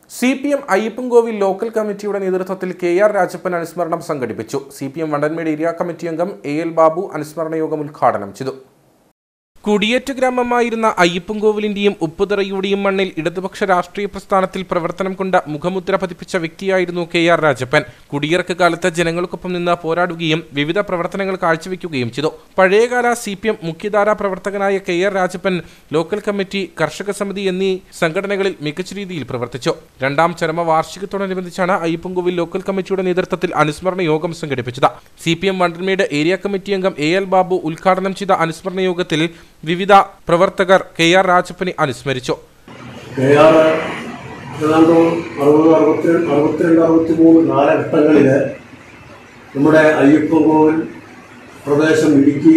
C P M Ayyappankovil local കമ്മിറ്റിയുടെ നേതൃത്വത്തിൽ K R Rajappan അനുസ്മരണം സംഘടിപ്പിച്ചു C P M Vandanmedu area committee അംഗം എ എൽ ബാബു അനുസ്മരണ യോഗം ഉദ്ഘാടനം ചെയ്തു കുടിയേറ്റ ഗ്രാമമായിരുന്ന അയ്യപ്പൻകോവിലിന്റെയും ഉപ്പുതറയുടെയും മണ്ണിൽ ഇടതുപക്ഷ രാഷ്ട്രീയ പ്രസ്ഥാനത്തിൽ പ്രവർത്തനം കൊണ്ട മുഖമുദ്ര പതിപ്പിച്ച വ്യക്തിയായിരുന്നു കെ ആർ രാജപ്പൻ കുടിയിറക്ക് കാലത്ത് ജനങ്ങൾക്കൊപ്പം നിന്ന് പോരാടുകയും വിവിധ പ്രവർത്തനങ്ങൾ കാഴ്ചവെക്കുകയും ചെയ്തു പഴയകാല സി പി എം മുഖ്യധാരാ പ്രവർത്തകനായ K R Rajappan local committee കർഷക സമിതി എന്നീ സംഘടനകളിൽ മികച്ച രീതിയിൽ പ്രവർത്തിച്ചു രണ്ടാം ചരമ വാർഷികത്തോടനുബന്ധിച്ചാണ് അയ്യപ്പൻകോവിൽ ലോക്കൽ കമ്മിറ്റിയുടെ നേതൃത്വത്തിൽ അനുസ്മരണ യോഗം സംഘടിപ്പിച്ചത് C P M Vandanmedu area committee അംഗം എ എൽ ബാബു ഉദ്ഘാടനം ചെയ്ത അനുസ്മരണ യോഗത്തിൽ വിവിധ പ്രവർത്തകർ കെ ആർ രാജപ്പനെ അനുസ്മരിച്ചു കെ ആർ ഏതാണ്ട് അറുപത് അറുപത്തി അറുപത്തിരണ്ട് അറുപത്തി മൂന്ന് കാലഘട്ടങ്ങളിൽ നമ്മുടെ അയ്യപ്പൻകോവിൽ പ്രദേശം ഇടുക്കി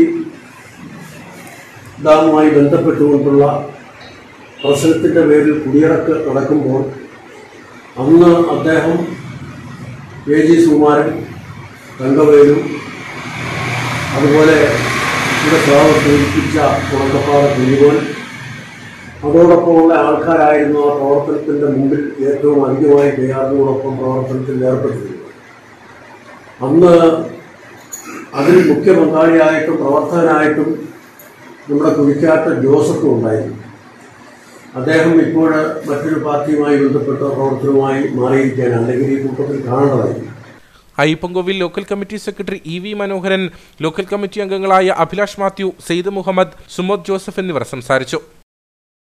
ഡാമുമായി ബന്ധപ്പെട്ടുകൊണ്ടുള്ള പ്രശ്നത്തിൻ്റെ പേരിൽ കുടിയിറക്ക് നടക്കുമ്പോൾ അന്ന് അദ്ദേഹം എ ജി സുകുമാരൻ തങ്കവേലു അതുപോലെ ഇവിടെ സ്വാഗതം സൂചിപ്പിച്ച ഉണക്കപ്പാറ കുഞ്ഞുമോൻ അതോടൊപ്പമുള്ള ആൾക്കാരായിരുന്നു ആ പ്രവർത്തനത്തിൻ്റെ മുമ്പിൽ ഏറ്റവും അധികമായി കെയാറിനോടൊപ്പം പ്രവർത്തനത്തിൽ ഏർപ്പെട്ടിരുന്നത് അന്ന് അതിൽ മുഖ്യ പങ്കാളിയായിട്ടും പ്രവർത്തകനായിട്ടും നമ്മുടെ കുഴിക്കാട്ട് ജോസഫ് ഉണ്ടായിരുന്നു അദ്ദേഹം ഇപ്പോൾ മറ്റൊരു പാർട്ടിയുമായി ബന്ധപ്പെട്ട പ്രവർത്തനവുമായി മാറിയിരിക്കാൻ അല്ലെങ്കിൽ ഈ കൂട്ടത്തിൽ കാണേണ്ടതായിരുന്നു Ayyappankovil local committee secretary E V Manoharan local committee അംഗങ്ങളായ അഭിലാഷ് മാത്യു സെയ്ദ് മുഹമ്മദ് സുമോദ് ജോസഫ് എന്നിവർ സംസാരിച്ചു